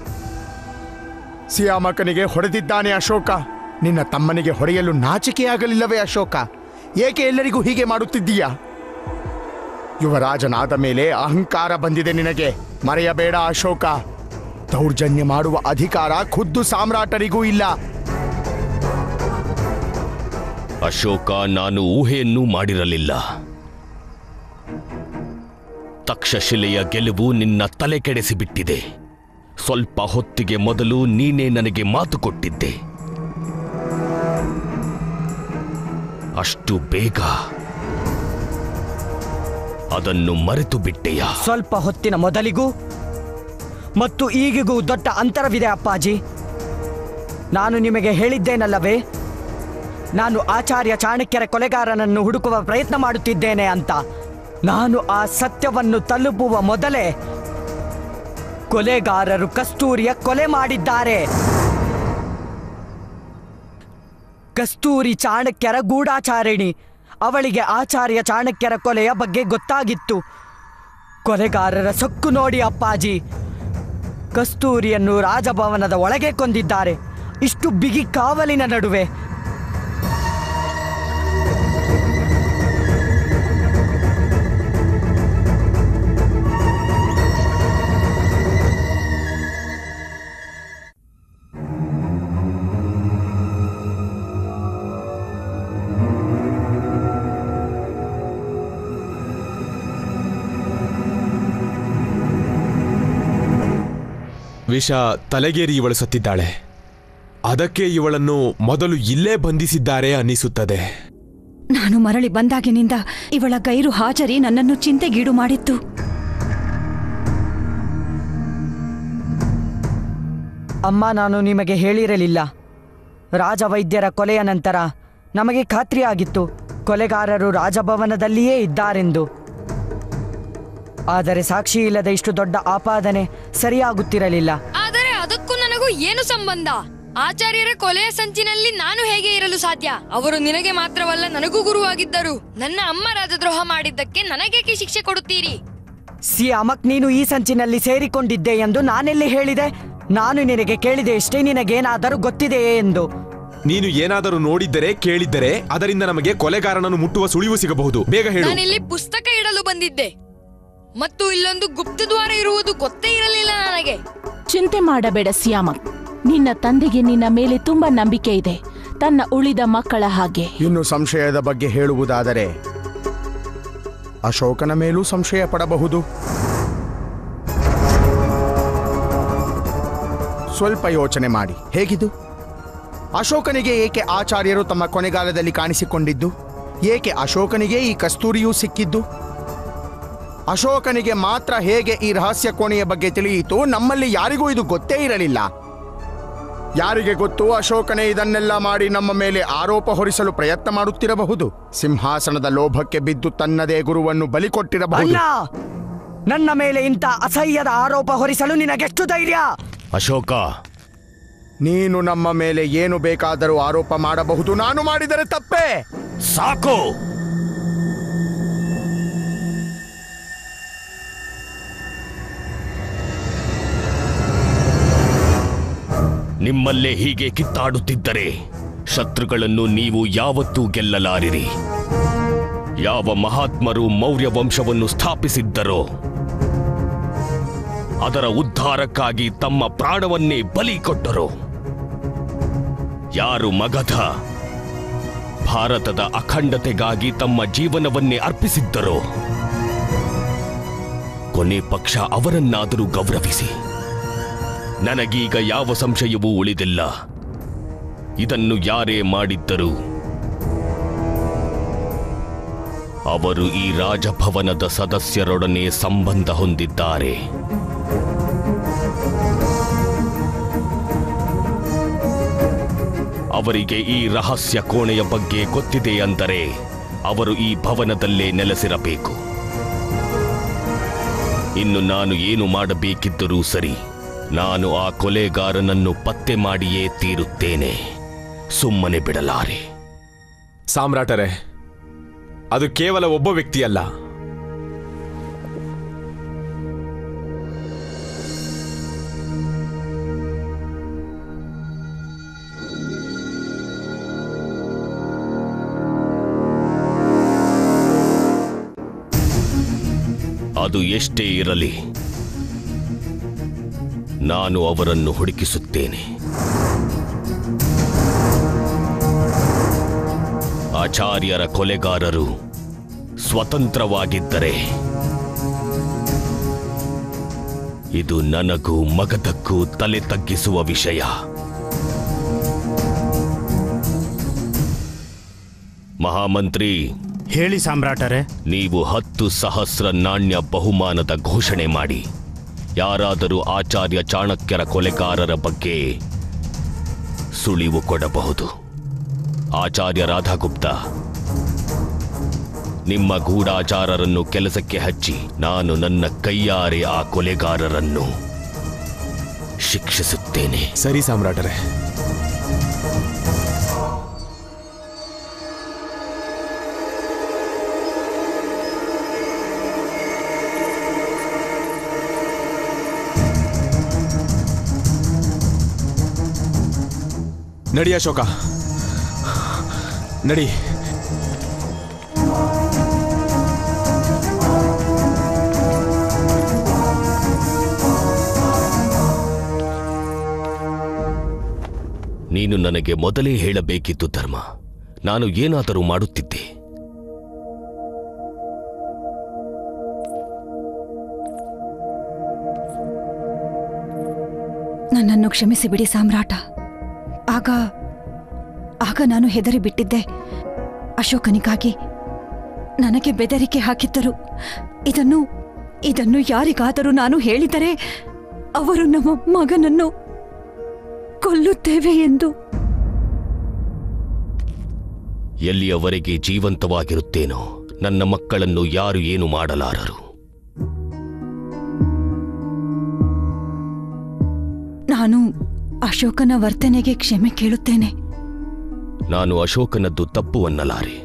ಸಿಯಾಮಕನಿಗೆ ಹೊಡೆದಿದ್ದಾನೆ ಅಶೋಕ ನಿನ್ನ ತಮ್ಮನಿಗೆ ಹೊಡೆಯಲು ನಾಚಿಕೆಯಾಗಲಿಲ್ಲವೇ ಅಶೋಕ ಏಕೆ ಎಲ್ಲರಿಗೂ ಹೀಗೆ ಮಾಡುತ್ತಿದ್ದೀಯಾ ಯುವರಾಜನಾದ ಮೇಲೆ ಅಹಂಕಾರ ಬಂದಿದೆ ನಿನಗೆ ಮರೆಯಬೇಡ ಅಶೋಕ ದೌರ್ಜನ್ಯ ಮಾಡುವ ಅಧಿಕಾರ ಖುದ್ದು ಸಾಮ್ರಾಟರಿಗೂ ಇಲ್ಲ ಅಶೋಕ ನಾನು ಊಹೆಯನ್ನೂ ಮಾಡಿರಲಿಲ್ಲ ತಕ್ಷಶಿಲೆಯ ಗೆಲುವು ನಿನ್ನ ತಲೆ ಕೆಡಿಸಿಬಿಟ್ಟಿದೆ ಸ್ವಲ್ಪ ಹೊತ್ತಿಗೆ ಮೊದಲು ನೀನೇ ನನಗೆ ಮಾತು ಕೊಟ್ಟಿದ್ದೆ ಅಷ್ಟು ಬೇಗ ಅದನ್ನು ಮರೆತು ಬಿಟ್ಟೆಯಾ ಸ್ವಲ್ಪ ಹೊತ್ತಿನ ಮೊದಲಿಗೂ ಮತ್ತು ಈಗಿಗೂ ದೊಡ್ಡ ಅಂತರವಿದೆ ಅಪ್ಪಾಜಿ ನಾನು ನಿಮಗೆ ಹೇಳಿದ್ದೇನಲ್ಲವೇ ನಾನು ಆಚಾರ್ಯ ಚಾಣಕ್ಯರ ಕೊಲೆಗಾರನನ್ನು ಹುಡುಕುವ ಪ್ರಯತ್ನ ಮಾಡುತ್ತಿದ್ದೇನೆ ಅಂತ ನಾನು ಆ ಸತ್ಯವನ್ನು ತಲುಪುವ ಮೊದಲೇ ಕೊಲೆಗಾರರು ಕಸ್ತೂರಿಯ ಕೊಲೆ ಮಾಡಿದ್ದಾರೆ ಕಸ್ತೂರಿ ಚಾಣಕ್ಯರ ಗೂಢಾಚಾರಿಣಿ ಅವಳಿಗೆ ಆಚಾರ್ಯ ಚಾಣಕ್ಯರ ಕೊಲೆಯ ಬಗ್ಗೆ ಗೊತ್ತಾಗಿತ್ತು ಕೊಲೆಗಾರರ ಸೊಕ್ಕು ನೋಡಿ ಅಪ್ಪಾಜಿ ಕಸ್ತೂರಿಯನ್ನು ರಾಜಭವನದ ಒಳಗೆ ಕೊಂದಿದ್ದಾರೆ ಇಷ್ಟು ಬಿಗಿ ಕಾವಲಿನ ನಡುವೆ ವಿಷ ತಲೆಗೇರಿ ಇವಳು ಸತ್ತಿದ್ದಾಳೆ ಅದಕ್ಕೆ ಇವಳನ್ನು ಮೊದಲು ಇಲ್ಲೇ ಬಂಧಿಸಿದ್ದಾರೆ ಅನ್ನಿಸುತ್ತದೆ ನಾನು ಮರಳಿ ಬಂದಾಗಿನಿಂದ ಇವಳ ಗೈರು ಹಾಜರಿ ನನ್ನನ್ನು ಚಿಂತೆಗೀಡು ಮಾಡಿತ್ತು ಅಮ್ಮ ನಾನು ನಿಮಗೆ ಹೇಳಿರಲಿಲ್ಲ ರಾಜವೈದ್ಯರ ಕೊಲೆಯ ನಂತರ ನಮಗೆ ಖಾತ್ರಿಯಾಗಿತ್ತು ಕೊಲೆಗಾರರು ರಾಜಭವನದಲ್ಲಿಯೇ ಇದ್ದಾರೆಂದು ಆದರೆ ಸಾಕ್ಷಿ ಇಲ್ಲದ ಇಷ್ಟು ದೊಡ್ಡ ಆಪಾದನೆ ಸರಿಯಾಗುತ್ತಿರಲಿಲ್ಲ ಆದರೆ ಅದಕ್ಕೂ ನನಗೂ ಏನು ಸಂಬಂಧ ಆಚಾರ್ಯರ ಕೊಲೆಯ ಸಂಚಿನಲ್ಲಿ ನಾನು ಹೇಗೆ ಇರಲು ಸಾಧ್ಯ ಅವರು ನಿನಗೆ ಮಾತ್ರವಲ್ಲ ನನಗೂ ಗುರುವಾಗಿದ್ದರು ನನ್ನ ಅಮ್ಮ ರಾಜದ್ರೋಹ ಮಾಡಿದ್ದಕ್ಕೆ ನನಗೇಕೆ ಶಿಕ್ಷೆ ಕೊಡುತ್ತೀರಿ ಸಿ ಅಮಕ್ ನೀನು ಈ ಸಂಚಿನಲ್ಲಿ ಸೇರಿಕೊಂಡಿದ್ದೆ ಎಂದು ನಾನೆಲ್ಲಿ ಹೇಳಿದೆ ನಾನು ನಿನಗೆ ಕೇಳಿದೆ ಎಷ್ಟೇ ನಿನಗೇನಾದರೂ ಗೊತ್ತಿದೆಯೇ ಎಂದು ನೀನು ಏನಾದರೂ ನೋಡಿದ್ದರೆ ಕೇಳಿದ್ದರೆ ಅದರಿಂದ ನಮಗೆ ಕೊಲೆಗಾರನನ್ನು ಮುಟ್ಟುವ ಸುಳಿವು ಸಿಗಬಹುದು ಬೇಗ ಹೇಳು ನಾನಿಲ್ಲಿ ಪುಸ್ತಕ ಇಡಲು ಬಂದಿದ್ದೆ ಮತ್ತು ಇಲ್ಲೊಂದು ಗುಪ್ತ ದ್ವಾರ ಇರುವುದು ಗೊತ್ತೇ ಇರಲಿಲ್ಲ ನನಗೆ ಚಿಂತೆ ಮಾಡಬೇಡ ಸಿಯಾಮಕ್ ನಿನ್ನ ತಂದೆಗೆ ನಿನ್ನ ಮೇಲೆ ತುಂಬಾ ನಂಬಿಕೆ ಇದೆ ತನ್ನ ಉಳಿದ ಮಕ್ಕಳ ಹಾಗೆ ಇನ್ನು ಸಂಶಯದ ಬಗ್ಗೆ ಹೇಳುವುದಾದರೆ ಅಶೋಕನ ಮೇಲೂ ಸಂಶಯ ಪಡಬಹುದು ಸ್ವಲ್ಪ ಯೋಚನೆ ಮಾಡಿ ಹೇಗಿದು ಅಶೋಕನಿಗೆ ಏಕೆ ಆಚಾರ್ಯರು ತಮ್ಮ ಕೊನೆಗಾಲದಲ್ಲಿ ಕಾಣಿಸಿಕೊಂಡಿದ್ದು ಏಕೆ ಅಶೋಕನಿಗೆ ಈ ಕಸ್ತೂರಿಯೂ ಸಿಕ್ಕಿದ್ದು ಅಶೋಕನಿಗೆ ಮಾತ್ರ ಹೇಗೆ ಈ ರಹಸ್ಯ ಕೋಣೆಯ ಬಗ್ಗೆ ತಿಳಿಯಿತು ನಮ್ಮಲ್ಲಿ ಯಾರಿಗೂ ಇದು ಗೊತ್ತೇ ಇರಲಿಲ್ಲ ಯಾರಿಗೆ ಗೊತ್ತು ಅಶೋಕನೇ ಇದನ್ನೆಲ್ಲ ಮಾಡಿ ನಮ್ಮ ಮೇಲೆ ಆರೋಪ ಹೊರಿಸಲು ಪ್ರಯತ್ನ ಮಾಡುತ್ತಿರಬಹುದು ಸಿಂಹಾಸನದ ಲೋಭಕ್ಕೆ ಬಿದ್ದು ತನ್ನದೇ ಗುರುವನ್ನು ಬಲಿ ಕೊಟ್ಟಿರಬಹುದು ಅಲ್ಲ ನನ್ನ ಮೇಲೆ ಇಂಥ ಅಸಹ್ಯದ ಆರೋಪ ಹೊರಿಸಲು ನಿನಗೆಷ್ಟು ಧೈರ್ಯ ಅಶೋಕ ನೀನು ನಮ್ಮ ಮೇಲೆ ಏನು ಬೇಕಾದರೂ ಆರೋಪ ಮಾಡಬಹುದು ನಾನು ಮಾಡಿದರೆ ತಪ್ಪೇ ಸಾಕು ನಿಮ್ಮಲ್ಲೇ ಹೀಗೆ ಕಿತ್ತಾಡುತ್ತಿದ್ದರೆ ಶತ್ರುಗಳನ್ನು ನೀವು ಯಾವತ್ತೂ ಗೆಲ್ಲಲಾರಿರಿ ಯಾವ ಮಹಾತ್ಮರು ಮೌರ್ಯ ವಂಶವನ್ನು ಸ್ಥಾಪಿಸಿದ್ದರೋ ಅದರ ಉದ್ಧಾರಕ್ಕಾಗಿ ತಮ್ಮ ಪ್ರಾಣವನ್ನೇ ಬಲಿ ಕೊಟ್ಟರು ಯಾರು ಮಗಧ ಭಾರತದ ಅಖಂಡತೆಗಾಗಿ ತಮ್ಮ ಜೀವನವನ್ನೇ ಅರ್ಪಿಸಿದ್ದರೋ ಕೊನೆ ಪಕ್ಷ ಅವರನ್ನಾದರೂ ಗೌರವಿಸಿ ನನಗೀಗ ಯಾವ ಸಂಶಯವೂ ಉಳಿದಿಲ್ಲ ಇದನ್ನು ಯಾರೇ ಮಾಡಿದ್ದರೂ ಅವರು ಈ ರಾಜಭವನದ ಸದಸ್ಯರೊಡನೆ ಸಂಬಂಧ ಹೊಂದಿದ್ದಾರೆ ಅವರಿಗೆ ಈ ರಹಸ್ಯ ಕೋಣೆಯ ಬಗ್ಗೆ ಗೊತ್ತಿದೆ ಅಂದರೆ ಅವರು ಈ ಭವನದಲ್ಲೇ ನೆಲೆಸಿರಬೇಕು ಇನ್ನು ನಾನು ಏನು ಮಾಡಬೇಕಿದ್ದರೂ ಸರಿ ನಾನು ಆ ಕೊಲೆಗಾರನನ್ನು ಪತ್ತೆ ಮಾಡಿಯೇ ತೀರುತ್ತೇನೆ ಸುಮ್ಮನೆ ಬಿಡಲಾರೆ ಸಾಮ್ರಾಟರೇ ಅದು ಕೇವಲ ಒಬ್ಬ ವ್ಯಕ್ತಿಯಲ್ಲ ಅದು ಎಷ್ಟೇ ಇರಲಿ ನಾನು ಅವರನ್ನು ಹುಡುಕಿಸುತ್ತೇನೆ ಆಚಾರ್ಯರ ಕೊಲೆಗಾರರು ಸ್ವತಂತ್ರವಾಗಿದ್ದರೆ ಇದು ನನಗೂ ಮಗದಕ್ಕೂ ತಲೆ ತಗ್ಗಿಸುವ ವಿಷಯ ಮಹಾಮಂತ್ರಿ ಹೇಳಿ ಸಾಮ್ರಾಟರೇ ನೀವು ಹತ್ತು ಸಹಸ್ರ ನಾಣ್ಯ ಬಹುಮಾನದ ಘೋಷಣೆ ಮಾಡಿ ಯಾರಾದರೂ ಆಚಾರ್ಯ ಚಾಣಕ್ಯರ ಕೊಲೆಗಾರರ ಬಗ್ಗೆ ಸುಳಿವು ಕೊಡಬಹುದು ಆಚಾರ್ಯ ರಾಧಾಗುಪ್ತ ನಿಮ್ಮ ಗೂಢಾಚಾರರನ್ನು ಕೆಲಸಕ್ಕೆ ಹಚ್ಚಿ ನಾನು ನನ್ನ ಕೈಯಾರೆ ಆ ಕೊಲೆಗಾರರನ್ನು ಶಿಕ್ಷಿಸುತ್ತೇನೆ ಸರಿ ಸಾಮ್ರಾಟರೇ ನಡಿ ಅಶೋಕ ನಡಿ ನೀನು ನನಗೆ ಮೊದಲೇ ಹೇಳಬೇಕಿತ್ತು ಧರ್ಮ ನಾನು ಏನಾದರೂ ಮಾಡುತ್ತಿದ್ದೆ ನನ್ನನ್ನು ಕ್ಷಮಿಸಿ ಬಿಡಿ ಸಾಮ್ರಾಟ ಆಗ ಆಗ ನಾನು ಹೆದರಿ ಬಿಟ್ಟಿದ್ದೆ ಅಶೋಕನಿಗಾಗಿ ನನಗೆ ಬೆದರಿಕೆ ಹಾಕಿದ್ದರು ಇದನ್ನು ಇದನ್ನು ಯಾರಿಗಾದರೂ ನಾನು ಹೇಳಿದರೆ ಅವರು ನಮ್ಮ ಮಗನನ್ನು ಕೊಲ್ಲುತ್ತೇವೆ ಎಂದು ಎಲ್ಲಿಯವರೆಗೆ ಜೀವಂತವಾಗಿರುತ್ತೇನೋ ನನ್ನ ಮಕ್ಕಳನ್ನು ಯಾರು ಏನು ಮಾಡಲಾರರು ನಾನು ಅಶೋಕನ ವರ್ತನೆಗೆ ಕ್ಷಮೆ ಕೇಳುತ್ತೇನೆ ನಾನು ಅಶೋಕನದ್ದು ತಪ್ಪು ಅನ್ನಲಾರೆ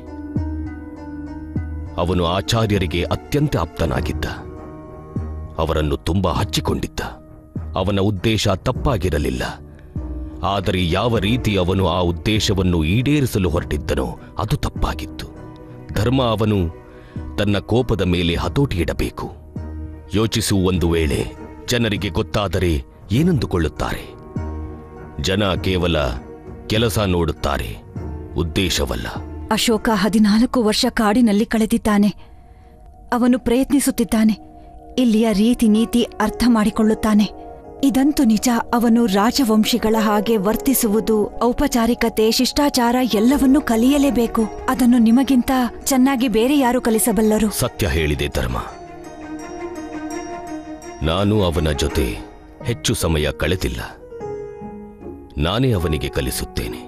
ಅವನು ಆಚಾರ್ಯರಿಗೆ ಅತ್ಯಂತ ಆಪ್ತನಾಗಿದ್ದ ಅವರನ್ನು ತುಂಬಾ ಹಚ್ಚಿಕೊಂಡಿದ್ದ ಅವನ ಉದ್ದೇಶ ತಪ್ಪಾಗಿರಲಿಲ್ಲ ಆದರೆ ಯಾವ ರೀತಿ ಅವನು ಆ ಉದ್ದೇಶವನ್ನು ಈಡೇರಿಸಲು ಹೊರಟಿದ್ದನೋ ಅದು ತಪ್ಪಾಗಿತ್ತು ಧರ್ಮ ಅವನು ತನ್ನ ಕೋಪದ ಮೇಲೆ ಹತೋಟಿ ಇಡಬೇಕು ಯೋಚಿಸು ಒಂದು ವೇಳೆ ಜನರಿಗೆ ಗೊತ್ತಾದರೆ ಏನಂದುಕೊಳ್ಳುತ್ತಾರೆ ಜನ ಕೇವಲ ಕೆಲಸ ನೋಡುತ್ತಾರೆ ಉದ್ದೇಶವಲ್ಲ ಅಶೋಕ ಹದಿನಾಲ್ಕು ವರ್ಷ ಕಾಡಿನಲ್ಲಿ ಕಳೆದಿದ್ದಾನೆ ಅವನು ಪ್ರಯತ್ನಿಸುತ್ತಿದ್ದಾನೆ ಇಲ್ಲಿಯ ರೀತಿ ನೀತಿ ಅರ್ಥ ಮಾಡಿಕೊಳ್ಳುತ್ತಾನೆ ಇದಂತೂ ನಿಜ ಅವನು ರಾಜವಂಶಿಗಳ ಹಾಗೆ ವರ್ತಿಸುವುದು ಔಪಚಾರಿಕತೆ ಶಿಷ್ಟಾಚಾರ ಎಲ್ಲವನ್ನೂ ಕಲಿಯಲೇಬೇಕು ಅದನ್ನು ನಿಮಗಿಂತ ಚೆನ್ನಾಗಿ ಬೇರೆ ಯಾರು ಕಲಿಸಬಲ್ಲರು ಸತ್ಯ ಹೇಳಿದೆ ಧರ್ಮ ನಾನು ಅವನ ಜೊತೆ ಹೆಚ್ಚು ಸಮಯ ಕಳೆದಿಲ್ಲ ನಾನೇ ಅವನಿಗೆ ಕಲಿಸುತ್ತೇನೆ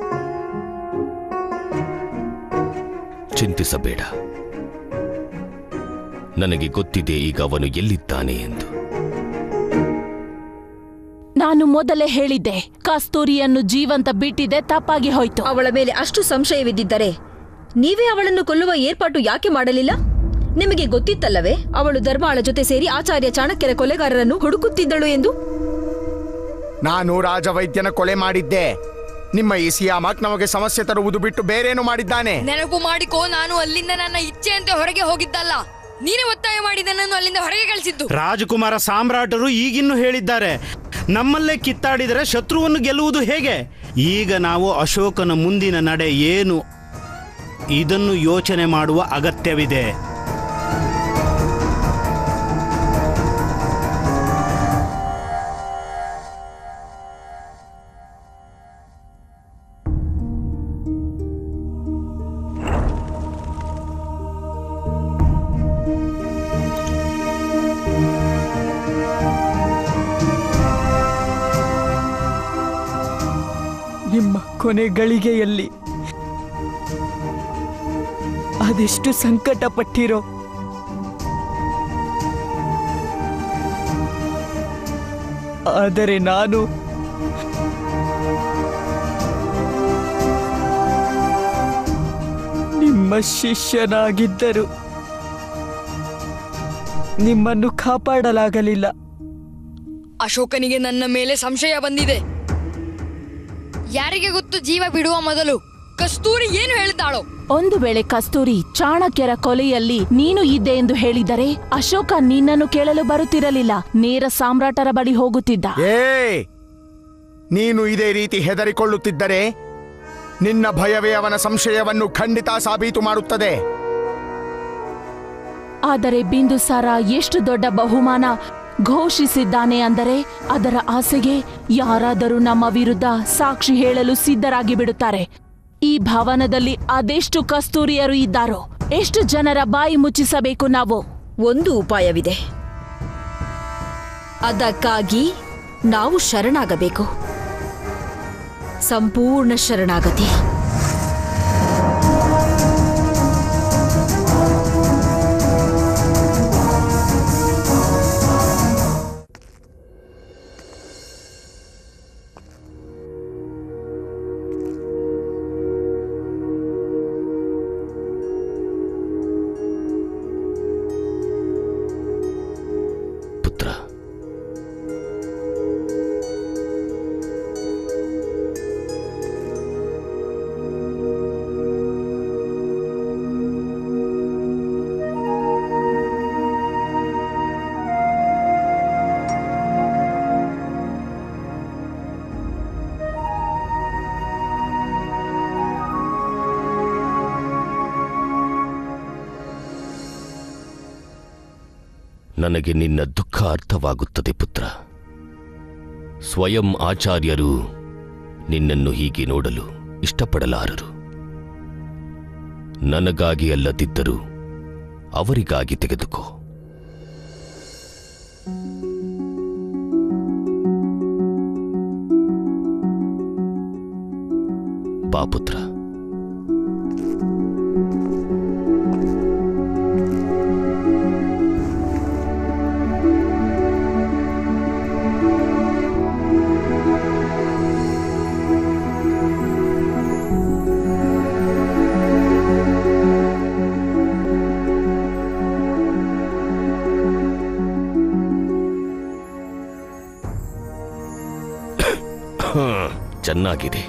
ಚಿಂತಿಸಬೇಡ ನನಗೆ ಗೊತ್ತಿದೆ ಈಗ ಅವನು ಎಲ್ಲಿದ್ದಾನೆ ಎಂದು ನಾನು ಮೊದಲೇ ಹೇಳಿದ್ದೆ ಕಸ್ತೂರಿಯನ್ನು ಜೀವಂತ ಬಿಟ್ಟಿದೆ ತಪ್ಪಾಗಿ ಹೋಯ್ತು ಅವಳ ಮೇಲೆ ಅಷ್ಟು ಸಂಶಯವಿದ್ದಿದ್ದರೆ ನೀವೇ ಅವಳನ್ನು ಕೊಲ್ಲುವ ಏರ್ಪಾಟು ಯಾಕೆ ಮಾಡಲಿಲ್ಲ ನಿಮಗೆ ಗೊತ್ತಿತ್ತಲ್ಲವೇ ಅವಳು ಧರ್ಮಾಳ ಜೊತೆ ಸೇರಿ ಆಚಾರ್ಯ ಚಾಣಕ್ಯರ ಕೊಲೆಗಾರರನ್ನು ಹುಡುಕುತ್ತಿದ್ದಳು ಎಂದು ನಾನು ರಾಜವೈದ್ಯನ ಕೊಲೆ ಮಾಡಿದ್ದೆ ನಿಮ್ಮ ಈ ಸಿಯಾಮಕ್ ನಮಗೆ ಸಮಸ್ಯೆ ತರುವುದು ಬಿಟ್ಟು ಬೇರೇನು ಮಾಡಿದ್ದಾನೆ ನೆನಪು ಮಾಡಿಕೋ ನಾನು ಅಲ್ಲಿಂದ ನನ್ನ ಇಚ್ಛೆಯಂತೆ ಹೊರಗೆ ಹೋಗಿದ್ದಲ್ಲ ನೀನೇ ಒತ್ತಾಯ ಮಾಡಿ ನನ್ನನ್ನು ಅಲ್ಲಿಂದ ಹೊರಗೆ ಕಳಿಸಿದ್ದು ರಾಜಕುಮಾರ ಸಾಮ್ರಾಟರು ಈಗಿನ್ನೂ ಹೇಳಿದ್ದಾರೆ ನಮ್ಮಲ್ಲೇ ಕಿತ್ತಾಡಿದರೆ ಶತ್ರುವನ್ನು ಗೆಲ್ಲುವುದು ಹೇಗೆ ಈಗ ನಾವು ಅಶೋಕನ ಮುಂದಿನ ನಡೆ ಏನು ಇದನ್ನು ಯೋಚನೆ ಮಾಡುವ ಅಗತ್ಯವಿದೆ ನಿಮ್ಮ ಕೊನೆ ಗಳಿಗೆಯಲ್ಲಿ ಅದೆಷ್ಟು ಸಂಕಟ ಪಟ್ಟಿರೋ ಆದರೆ ನಾನು ನಿಮ್ಮ ಶಿಷ್ಯನಾಗಿದ್ದರು ನಿಮ್ಮನ್ನು ಕಾಪಾಡಲಾಗಲಿಲ್ಲ ಅಶೋಕನಿಗೆ ನನ್ನ ಮೇಲೆ ಸಂಶಯ ಬಂದಿದೆ ಯಾರಿಗೆ ಗೊತ್ತು ಜೀವ ಬಿಡುವ ಮೊದಲು ಕಸ್ತೂರಿ ಏನು ಹೇಳ್ತಾಳೋ ಒಂದು ವೇಳೆ ಕಸ್ತೂರಿ ಚಾಣಕ್ಯರ ಕೊಲೆಯಲ್ಲಿ ನೀನು ಇದ್ದೆ ಎಂದು ಹೇಳಿದರೆ ಅಶೋಕ ನಿನ್ನನ್ನು ಕೇಳಲು ಬರುತ್ತಿರಲಿಲ್ಲ ನೇರ ಸಾಮ್ರಾಟರ ಬಳಿ ಹೋಗುತ್ತಿದ್ದ ಏ ನೀನು ಇದೇ ರೀತಿ ಹೆದರಿಕೊಳ್ಳುತ್ತಿದ್ದರೆ ನಿನ್ನ ಭಯವೇ ಅವನ ಸಂಶಯವನ್ನು ಖಂಡಿತ ಸಾಬೀತು ಮಾಡುತ್ತದೆ ಆದರೆ ಬಿಂದುಸಾರ ಎಷ್ಟು ದೊಡ್ಡ ಬಹುಮಾನ ಘೋಷಿಸಿದ್ದಾನೆ ಅಂದರೆ ಅದರ ಆಸೆಗೆ ಯಾರಾದರೂ ನಮ್ಮ ವಿರುದ್ಧ ಸಾಕ್ಷಿ ಹೇಳಲು ಸಿದ್ಧರಾಗಿ ಬಿಡುತ್ತಾರೆ ಈ ಭವನದಲ್ಲಿ ಅದೆಷ್ಟು ಕಸ್ತೂರಿಯರು ಇದ್ದಾರೋ ಎಷ್ಟು ಜನರ ಬಾಯಿ ಮುಚ್ಚಿಸಬೇಕು ನಾವು ಒಂದು ಉಪಾಯವಿದೆ ಅದಕ್ಕಾಗಿ ನಾವು ಶರಣಾಗಬೇಕು ಸಂಪೂರ್ಣ ಶರಣಾಗತಿ ಪುತ್ರ ನನಗೆ ನಿನ್ನ ದುಃಖ ಅರ್ಥವಾಗುತ್ತದೆ ಪುತ್ರ ಸ್ವಯಂ ಆಚಾರ್ಯರು ನಿನ್ನನ್ನು ಹೀಗೆ ನೋಡಲು ಇಷ್ಟಪಡಲಾರರು ನನಗಾಗಿ ಅಲ್ಲದಿದ್ದರೂ ಅವರಿಗಾಗಿ ತೆಗೆದುಕೋ ಬಾ ಪುತ್ರ ಹ್ಮ್, ಚೆನ್ನಾಗಿದೆ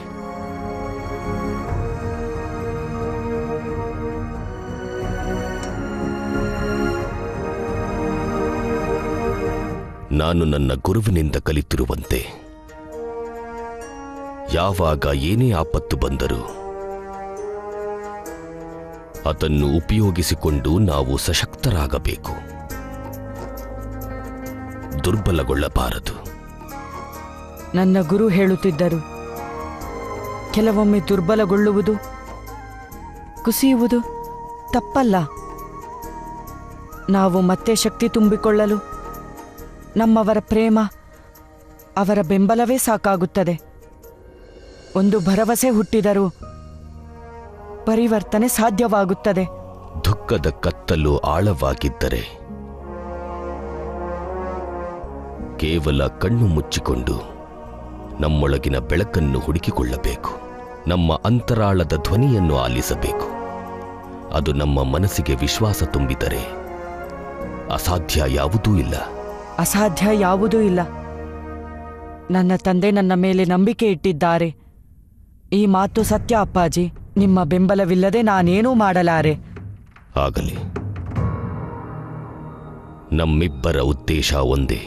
ನಾನು ನನ್ನ ಗುರುವಿನಿಂದ ಕಲಿತಿರುವಂತೆ ಯಾವಾಗ ಏನೇ ಆಪತ್ತು ಬಂದರೂ ಅದನ್ನು ಉಪಯೋಗಿಸಿಕೊಂಡು ನಾವು ಸಶಕ್ತರಾಗಬೇಕು ದುರ್ಬಲಗೊಳ್ಳಬಾರದು ನನ್ನ ಗುರು ಹೇಳುತ್ತಿದ್ದರು ಕೆಲವೊಮ್ಮೆ ದುರ್ಬಲಗೊಳ್ಳುವುದು ಕುಸಿಯುವುದು ತಪ್ಪಲ್ಲ ನಾವು ಮತ್ತೆ ಶಕ್ತಿ ತುಂಬಿಕೊಳ್ಳಲು ನಮ್ಮವರ ಪ್ರೇಮ ಅವರ ಬೆಂಬಲವೇ ಸಾಕಾಗುತ್ತದೆ ಒಂದು ಭರವಸೆ ಹುಟ್ಟಿದರೂ ಪರಿವರ್ತನೆ ಸಾಧ್ಯವಾಗುತ್ತದೆ ದುಃಖದ ಕತ್ತಲು ಆಳವಾಗಿದ್ದರೆ ಕೇವಲ ಕಣ್ಣು ಮುಚ್ಚಿಕೊಂಡು ನಮ್ಮೊಳಗಿನ ಬೆಳಕನ್ನು ಹುಡುಕಿಕೊಳ್ಳಬೇಕು ನಮ್ಮ ಅಂತರಾಳದ ಧ್ವನಿಯನ್ನು ಆಲಿಸಬೇಕು ಅದು ನಮ್ಮ ಮನಸ್ಸಿಗೆ ವಿಶ್ವಾಸ ತುಂಬಿದರೆ ಅಸಾಧ್ಯ ಯಾವುದೂ ಇಲ್ಲ ಅಸಾಧ್ಯ ಯಾವುದೂ ಇಲ್ಲ ನನ್ನ ತಂದೆ ನನ್ನ ಮೇಲೆ ನಂಬಿಕೆ ಇಟ್ಟಿದ್ದಾರೆ ಈ ಮಾತು ಸತ್ಯ ಅಪ್ಪಾಜಿ ನಿಮ್ಮ ಬೆಂಬಲವಿಲ್ಲದೆ ನಾನೇನೂ ಮಾಡಲಾರೆ ಆಗಲಿ ನಮ್ಮಿಬ್ಬರ ಉದ್ದೇಶ ಒಂದೇ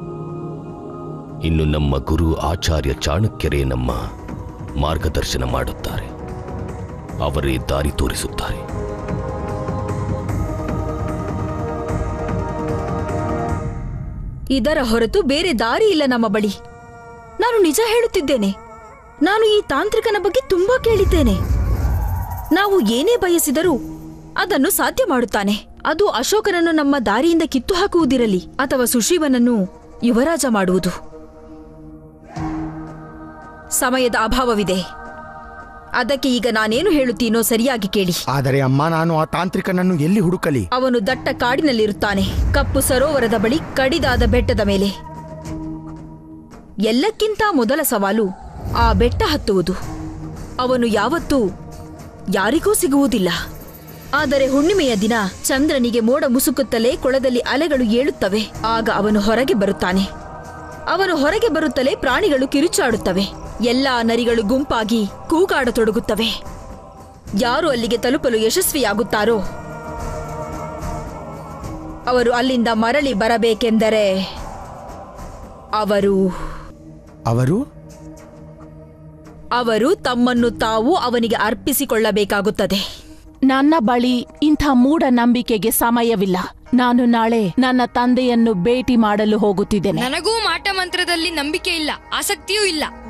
ಇನ್ನು ನಮ್ಮ ಗುರು ಆಚಾರ್ಯ ಚಾಣಕ್ಯರೇ ನಮ್ಮ ಮಾರ್ಗದರ್ಶನ ಮಾಡುತ್ತಾರೆ ಅವರೇ ದಾರಿ ತೋರಿಸುತ್ತಾರೆ ಇದರ ಹೊರತು ಬೇರೆ ದಾರಿ ಇಲ್ಲ ನಮ್ಮ ಬಳಿ ನಾನು ನಿಜ ಹೇಳುತ್ತಿದ್ದೇನೆ ನಾನು ಈ ತಾಂತ್ರಿಕನ ಬಗ್ಗೆ ತುಂಬಾ ಕೇಳಿದ್ದೇನೆ ನಾವು ಏನೇ ಬಯಸಿದರೂ ಅದನ್ನು ಸಾಧ್ಯ ಮಾಡುತ್ತಾನೆ ಅದು ಅಶೋಕನನ್ನು ನಮ್ಮ ದಾರಿಯಿಂದ ಕಿತ್ತು ಹಾಕುವುದಿರಲಿ ಅಥವಾ ಸುಶೀವನನ್ನು ಯುವರಾಜ ಮಾಡುವುದು ಸಮಯದ ಅಭಾವವಿದೆ ಅದಕ್ಕೆ ಈಗ ನಾನೇನು ಹೇಳುತ್ತೀನೋ ಸರಿಯಾಗಿ ಕೇಳಿ ಆದರೆ ಅಮ್ಮ ನಾನು ಆ ತಾಂತ್ರಿಕನನ್ನು ಎಲ್ಲಿ ಹುಡುಕಲಿ ಅವನು ದಟ್ಟ ಕಾಡಿನಲ್ಲಿರುತ್ತಾನೆ ಕಪ್ಪು ಸರೋವರದ ಬಳಿ ಕಡಿದಾದ ಬೆಟ್ಟದ ಮೇಲೆ ಎಲ್ಲಕ್ಕಿಂತ ಮೊದಲ ಸವಾಲು ಆ ಬೆಟ್ಟ ಹತ್ತುವುದು ಅವನು ಯಾವತ್ತೂ ಯಾರಿಗೂ ಸಿಗುವುದಿಲ್ಲ ಆದರೆ ಹುಣ್ಣಿಮೆಯ ದಿನ ಚಂದ್ರನಿಗೆ ಮೋಡ ಮುಸುಕುತ್ತಲೇ ಕೊಳದಲ್ಲಿ ಅಲೆಗಳು ಏಳುತ್ತವೆ ಆಗ ಅವನು ಹೊರಗೆ ಬರುತ್ತಾನೆ ಅವನು ಹೊರಗೆ ಬರುತ್ತಲೇ ಪ್ರಾಣಿಗಳು ಕಿರುಚಾಡುತ್ತವೆ ಎಲ್ಲಾ ನರಿಗಳು ಗುಂಪಾಗಿ ಕೂಗಾಡತೊಡಗುತ್ತವೆ ಯಾರು ಅಲ್ಲಿಗೆ ತಲುಪಲು ಯಶಸ್ವಿಯಾಗುತ್ತಾರೋ ಅವರು ಅಲ್ಲಿಂದ ಮರಳಿ ಬರಬೇಕೆಂದರೆ ಅವರು ಅವರು ಅವರು ತಮ್ಮನ್ನು ತಾವು ಅವನಿಗೆ ಅರ್ಪಿಸಿಕೊಳ್ಳಬೇಕಾಗುತ್ತದೆ ನನ್ನ ಬಳಿ ಇಂಥ ಮೂಢನಂಬಿಕೆಗೆ ಸಮಯವಿಲ್ಲ ನಾನು ನಾಳೆ ನನ್ನ ತಂದೆಯನ್ನು ಭೇಟಿ ಮಾಡಲು ಹೋಗುತ್ತಿದ್ದೇನೆ ನನಗೂ ಮಾಟ ಮಂತ್ರದಲ್ಲಿ ನಂಬಿಕೆ ಇಲ್ಲ ಆಸಕ್ತಿಯೂ ಇಲ್ಲ